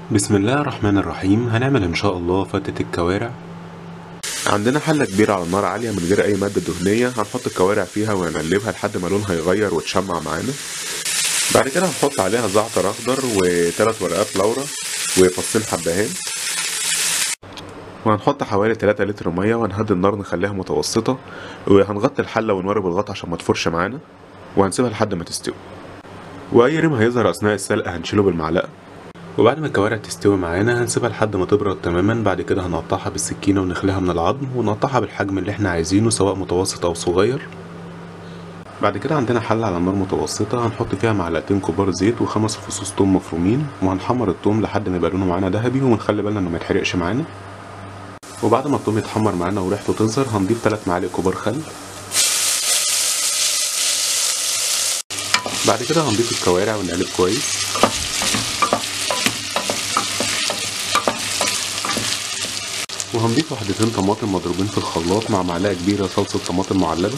بسم الله الرحمن الرحيم هنعمل ان شاء الله فتة الكوارع عندنا حلة كبيرة على نار عالية من غير أي مادة دهنية هنحط الكوارع فيها ونقلبها لحد ما لونها يغير وتشمع معانا بعد كده هنحط عليها زعتر أخضر وثلاث ورقات لورا وفصين حبهان وهنحط حوالي 3 لتر مية وهنهدي النار نخليها متوسطة وهنغطي الحلة ونوري بالغطا عشان ما تفرش معانا وهنسيبها لحد ما تستوي وأي ريم هيظهر أثناء السلق هنشيله بالمعلقة وبعد ما الكوارع تستوي معانا هنسيبها لحد ما تبرد تماما بعد كده هنقطعها بالسكينة ونخليها من العظم ونقطعها بالحجم اللي احنا عايزينه سواء متوسط او صغير بعد كده عندنا حلة على نار متوسطة هنحط فيها معلقتين كبار زيت وخمس فصوص توم مفرومين وهنحمر التوم لحد ما يبقى لونه معانا ذهبي ونخلي بالنا انه ما يتحرقش معانا وبعد ما التوم يتحمر معانا وريحته تظهر هنضيف 3 معالق كبار خل بعد كده هنضيف الكوارع ونقلب كويس وهنضيف وحدتين طماطم مضروبين في الخلاط مع معلقة كبيرة صلصة طماطم معلبة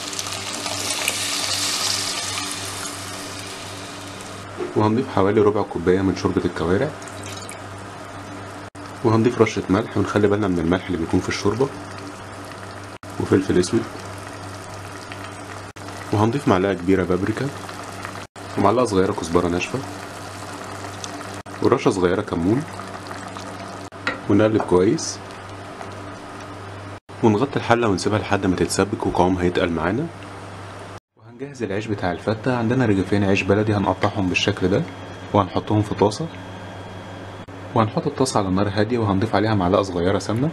وهنضيف حوالي ربع كوباية من شوربة الكوارع وهنضيف رشة ملح ونخلي بالنا من الملح اللي بيكون في الشوربة وفلفل اسود وهنضيف معلقة كبيرة بابريكا ومعلقة صغيرة كزبرة ناشفة ورشة صغيرة كمون ونقلب كويس ونغطي الحلة ونسيبها لحد ما تتسبك وقوامها يتقل معانا وهنجهز العيش بتاع الفتة عندنا رغيفين عيش بلدي هنقطعهم بالشكل ده وهنحطهم في طاسة وهنحط الطاسة على نار هادية وهنضيف عليها معلقة صغيرة سمنة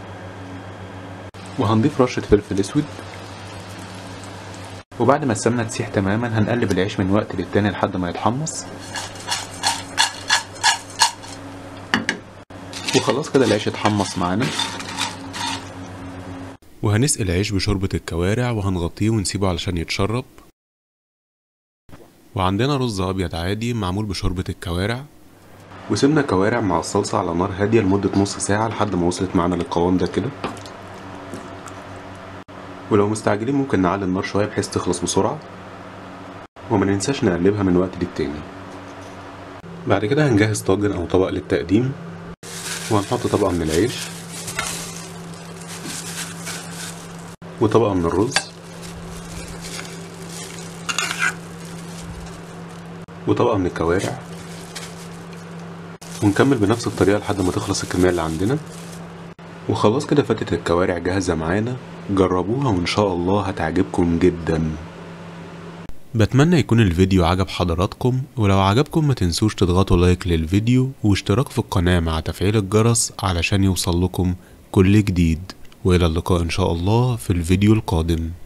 وهنضيف رشة فلفل اسود وبعد ما السمنة تسيح تماما هنقلب العيش من وقت للتاني لحد ما يتحمص وخلاص كده العيش اتحمص معانا وهنسقي العيش بشوربة الكوارع وهنغطيه ونسيبه علشان يتشرب وعندنا رز أبيض عادي معمول بشوربة الكوارع وسيبنا الكوارع مع الصلصة على نار هادية لمدة نص ساعة لحد ما وصلت معانا للقوام ده كده ولو مستعجلين ممكن نعلي النار شوية بحيث تخلص بسرعة وما ننساش نقلبها من وقت للتاني بعد كده هنجهز طاجن أو طبق للتقديم وهنحط طبقة من العيش وطبقة من الرز وطبقة من الكوارع ونكمل بنفس الطريقة لحد ما تخلص الكمية اللي عندنا وخلاص كده فتة الكوارع جاهزة معانا جربوها وإن شاء الله هتعجبكم جدا بتمنى يكون الفيديو عجب حضراتكم ولو عجبكم ما تنسوش تضغطوا لايك للفيديو واشتراك في القناة مع تفعيل الجرس علشان يوصل لكم كل جديد وإلى اللقاء إن شاء الله في الفيديو القادم